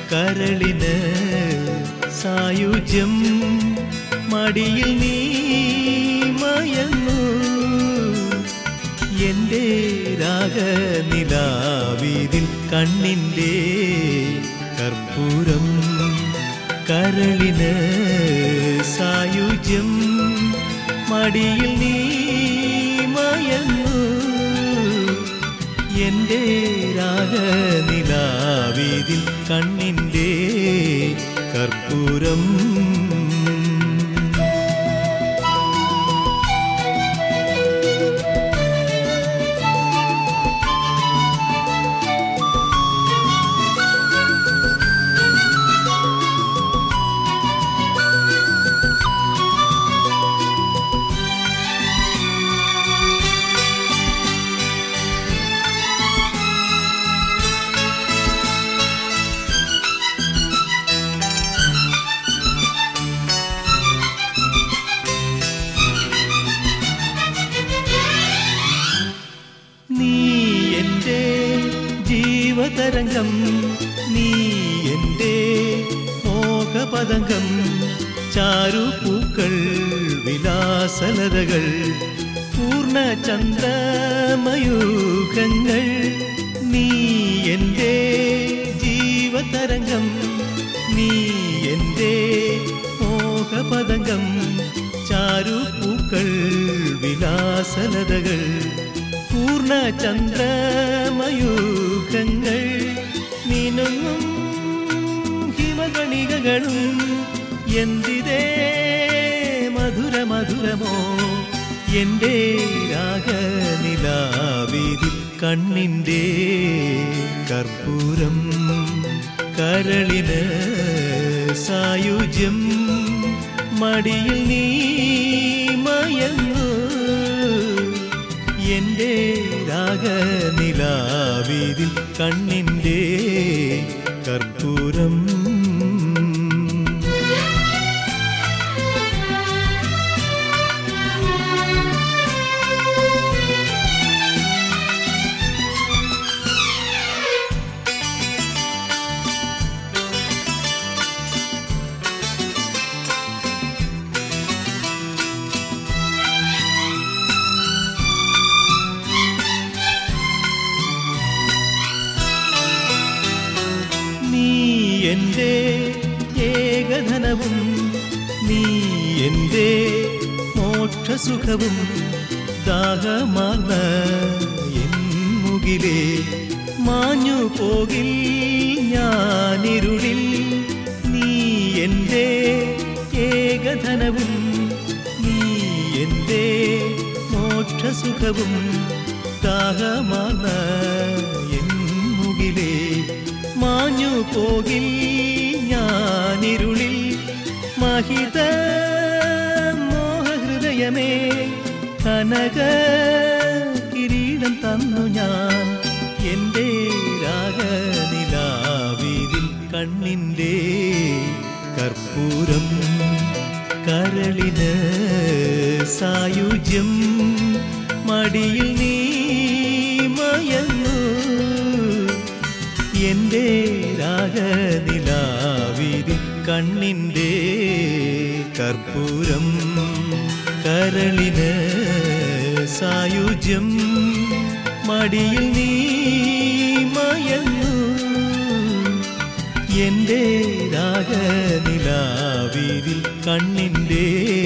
കരളിന് സായുജ്യം മടിയിൽ നീ മയങ്ങൂ എന്റെ രാഗനിലാവീതിൽ കണ്ണിൻ്റെ കർപ്പൂരം കരളിന് സായുജ്യം മടിയിൽ നീ മയങ്ങൂ എന്റെ രാഗനിലാവീതിൽ കണ്ണിൻ്റെ കർപ്പൂരം നീ എൻ്റെ ജീവതരംഗം നീ എൻ്റെ മോഹപതംഗം ചാരുപൂക്കൾ വിലാസലതകൾ പൂർണ്ണചന്ദ്രമയൂഖങ്ങൾ നീ എൻ്റെ ജീവതരംഗം നീ എൻ്റെ മോഹപതംഗം ചാരുപൂക്കൾ വിലാസലതകൾ പൂർണ്ണചന്ദ്രമയൂഖങ്ങൾ നീനൊന്നും ഹിമഗണികകളും എന്തിതേ മധുര മധുരമോ എൻ്റെ രാഗനിലാവിധി കണ്ണിൻ്റെ കർപ്പൂരം കരളിന് സായുജ്യം മടിയിൽ നീ മയങ്ങൂ എന്റെ രാഗനിലാവിതിൽ കണ്ണിൻ്റെ കർപ്പൂരം നീ എൻ്റെ ഏകധനവും നീ എൻ്റെ മോക്ഷസുഖവും ദാഹമാർന്ന എൻ മുകിലേ മാഞ്ഞു പോകിൽ ഞാനിരുളിൽ നീ എൻ്റെ ഏകധനവും നീ എൻ്റെ മോക്ഷസുഖവും ദാഹമാർന്ന എൻ മുകിലേ മാഞ്ഞു പോകിൽ ഞാനിരുളിൽ മഹിത മോഹഹൃദയമേ കനക കിരീടം തന്നു ഞാൻ എൻ്റെ രാഗനിലാവിതിൽ കണ്ണിൻ്റെ കർപ്പൂരം കരളിന് സായുജ്യം മടിയിൽ നീ മയങ്ങൂ എന്റെ രാഗനിലാവിതിൽ കണ്ണിൻ്റെ കർപ്പൂരം കരളിന് സായുജ്യം മടിയിൽ നീ മയങ്ങൂ എന്റെ രാഗനിലാവിതിൽ കണ്ണിൻ്റെ